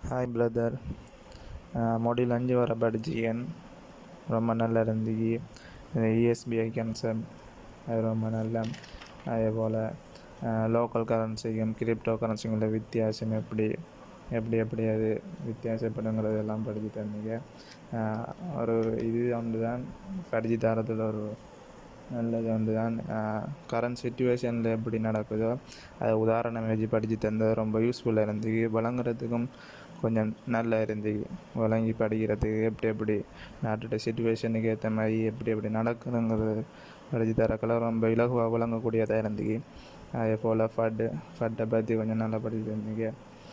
hi brother module அஞ்சு வர படிச்சிக்கன் ரொம்ப நல்லா இருந்துச்சு இந்த இஎஸ்பிஐ கான்செப்ட் அது ரொம்ப நல்ல அதே போல் லோக்கல் கரன்சிக்கும் கிரிப்டோ கரன்சிக்கும் உள்ள வித்தியாசம் எப்படி எப்படி எப்படி அது வித்தியாசப்படுங்கிறது எல்லாம் படித்து தந்தீங்க ஒரு இது ஒன்று தான் படித்து தரத்தில் ஒரு நல்லது வந்து தான் கரண்ட் சுச்சுவேஷனில் எப்படி நடக்குதோ அதை உதாரணம் வச்சு படித்து தந்தது ரொம்ப யூஸ்ஃபுல்லாக இருந்துச்சு வழங்குறதுக்கும் கொஞ்சம் நல்லா இருந்துச்சு வழங்கி படிக்கிறதுக்கு எப்படி எப்படி நாட்டோட சுச்சுவேஷனுக்கு ஏற்ற மாதிரி எப்படி எப்படி நடக்குதுங்கிறது படித்து தரக்கெல்லாம் ரொம்ப இலகுவாக வழங்கக்கூடியதாக இருந்துச்சு அதே போல் ஃபட்டு ஃபட்டை பற்றி கொஞ்சம் நல்லா படித்து தந்தீங்க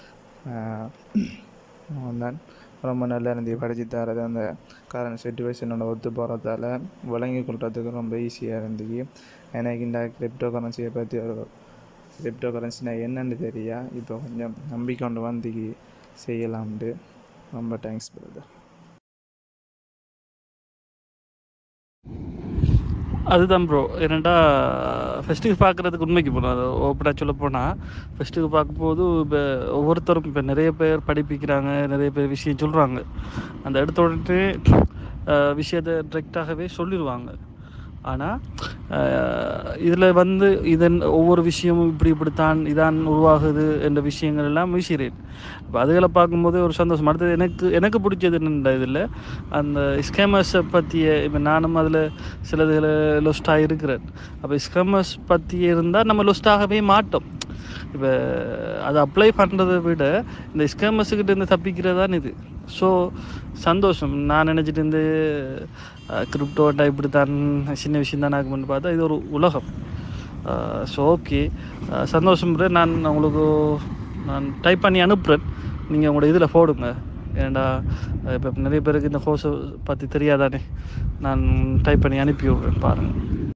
தான் ரொம்ப நல்லா இருந்துச்சு படித்து தரது அந்த கரண்ட் சுச்சுவேஷனோட ஒத்து போகிறதால விளங்கி கொள்றதுக்கு ரொம்ப ஈஸியாக இருந்துச்சு எனக்கு இந்த கிரிப்டோ கரன்சியை பற்றி ஒரு கிரிப்டோ கரன்சினா என்னன்னு தெரியா இப்போ கொஞ்சம் நம்பிக்கொண்டு வந்து செய்யலாம்ட்டு ரொம்ப தேங்க்ஸ் பிரதர் அதுதான் ப்ரோ ஏன்னாண்டா ஃபெஸ்ட்டுக்கு பார்க்குறதுக்கு உண்மைக்கு போகணும் அது ஓப்பனாக சொல்ல போனால் ஃபெஸ்ட்டுக்கு பார்க்கும்போது இப்போ ஒவ்வொருத்தரும் இப்போ நிறைய பேர் படிப்பிக்கிறாங்க நிறைய பேர் விஷயம் சொல்கிறாங்க அந்த எடுத்த உடனே விஷயத்தை டிரெக்டாகவே சொல்லிடுவாங்க ஆனால் இதில் வந்து இதன் ஒவ்வொரு விஷயமும் இப்படி இப்படித்தான் இதான் உருவாகுது என்ற விஷயங்கள் எல்லாம் வீசுகிறேன் இப்போ அதுகளை பார்க்கும்போது ஒரு சந்தோஷம் அடுத்தது எனக்கு எனக்கு பிடிச்சது என்னென்ற இதில் அந்த ஸ்கேமர்ஸை பற்றிய இப்போ நானும் அதில் சிலதுகளை லொஸ்டாக இருக்கிறேன் அப்போ ஸ்கேமர்ஸ் பற்றி இருந்தால் நம்ம லொஸ்டாகவே மாட்டோம் இப்போ அதை அப்ளை பண்ணுறதை விட இந்த ஸ்கேமர்ஸுக்கிட்ட இருந்து தப்பிக்கிறதான் இது ஸோ சந்தோஷம் நான் நினச்சிட்டு இருந்து கிரிப்டோட்டா இப்படி தான் சின்ன விஷயம் தான் ஆகும்னு பார்த்தா இது ஒரு உலகம் ஸோ ஓகே சந்தோஷம் நான் உங்களுக்கு நான் டைப் பண்ணி அனுப்புகிறேன் நீங்கள் உங்களோட இதில் போடுங்க ஏன்டா இப்போ நிறைய பேருக்கு இந்த கோர்ஸை பற்றி தெரியாதானே நான் டைப் பண்ணி அனுப்பி விட்றேன் பாருங்கள்